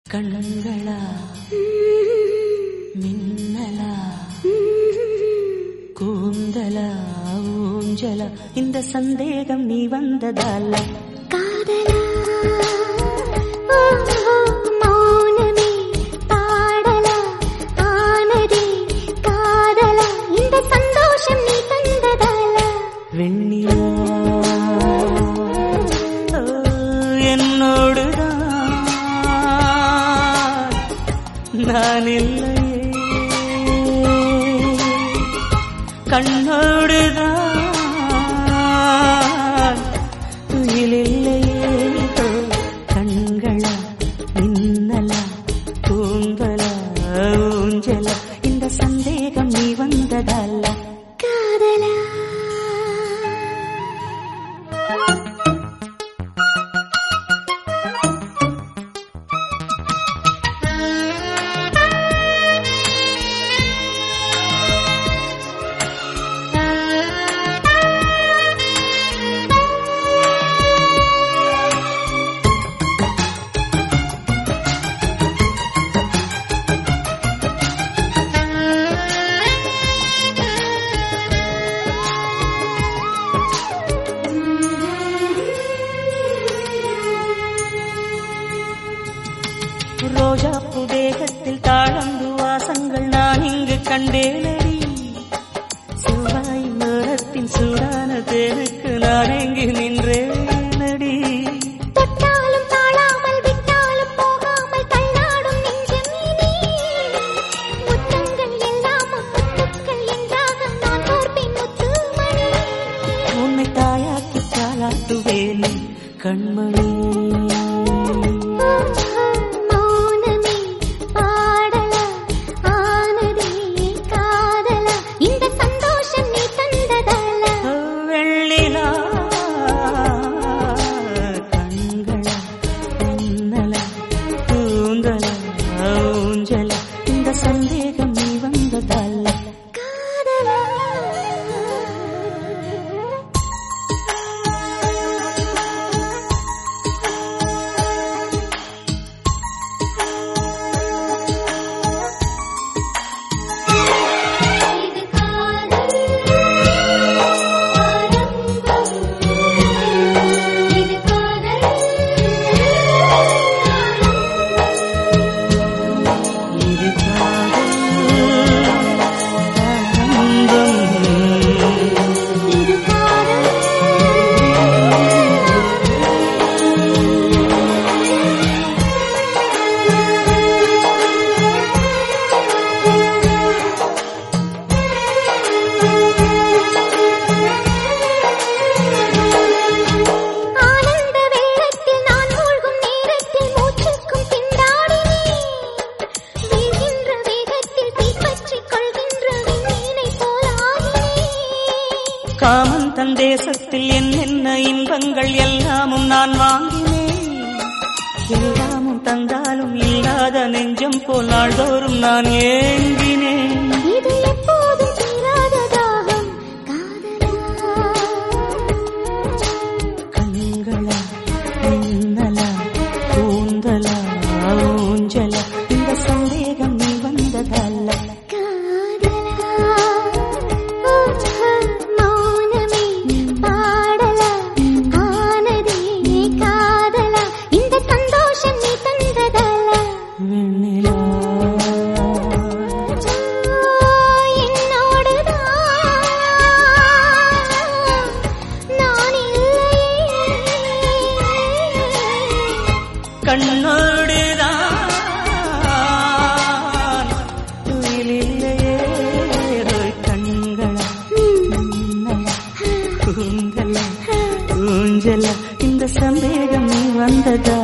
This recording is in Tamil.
கண்களா மின்னலா கூந்தலா ஊஞ்சலா இந்த சந்தேகம் நீ வந்ததால காதலா ஓ, ஓ, மௌனமே பாடலா ஆனதே காதலா இந்த சந்தோஷம் நீ தந்ததால வெண்ணிலா ஓ, என்னோடுதான் நான் இல்லையே கண்ணோடுதான் துயிலில்லையே ஓ, கண்களா மின்னலா தூங்கலா ஊஞ்சலா இந்த சந்தேகம் நீ வந்ததல்ல காதலா ரோஜா புதேகத்தில் தாழம்பு வாசங்கள் நான் இங்கு கண்டேனடி செவ்வாய் நேரத்தின் சூடான தேனுக்கு நான் எங்கு நின்றேனடி தொட்டாலும் தாழாமல் விட்டாலும் போகாமல் தள்ளாடும் நெஞ்சம் இனி முத்தங்கள் எல்லாம் முத்துக்கள் என்றாக நான் கோர்ப்பேன் முத்துமணி உன்னை தாயாக்கி தாளாட்டுவேன் கண்மணி மௌனமே பாடலா ஆனதே காதலா இந்த சந்தோஷம் நீ தந்ததால வெள்ளிலா கண்களா மின்னலா தூங்கலா ஊஞ்சலா இந்த சந்தேகம் நீ வந்ததல்ல காதலா இது காதல் ஆரம்பம் இது காதல் இது காதல் ஆரம்பம். இது காதல் ஆனந்த வெள்ளத்தில் நான் மூழ்கும் நேரத்தில் மூச்சுக்கும் திண்டாடினேன் வீழ்கின்ற வேகத்தில் தீப்பற்றிக் கொள்கின்ற விண்மீனை போலாகினேன் காமன் தன் தேசத்தில் என்னென்ன இன்பங்கள் எல்லாமும் நான் வாங்கினேன் எல்லாமும் தந்தாலும் இல்லாத நெஞ்சம் போல் நாள்தோறும் நான் ஏங்கினேன் இது எப்போதும் தீராத தாகம் காதலா கண்களா மின்னலா கூந்தலா ஊஞ்சலா இந்த சந்தேகம் நீ வந்ததல்ல காதலா ஓ, மௌனமே பாடலா ஆனதே காதலா இந்த சந்தோஷம் நீ தந்ததலா வெண்ணிலா நான் இல்லையே கண்ணோடுதான் துயிலில்லையே கண்களா மின்னலா கூந்தலா ஊஞ்சலா இந்த சந்தேகம் நீ வந்ததா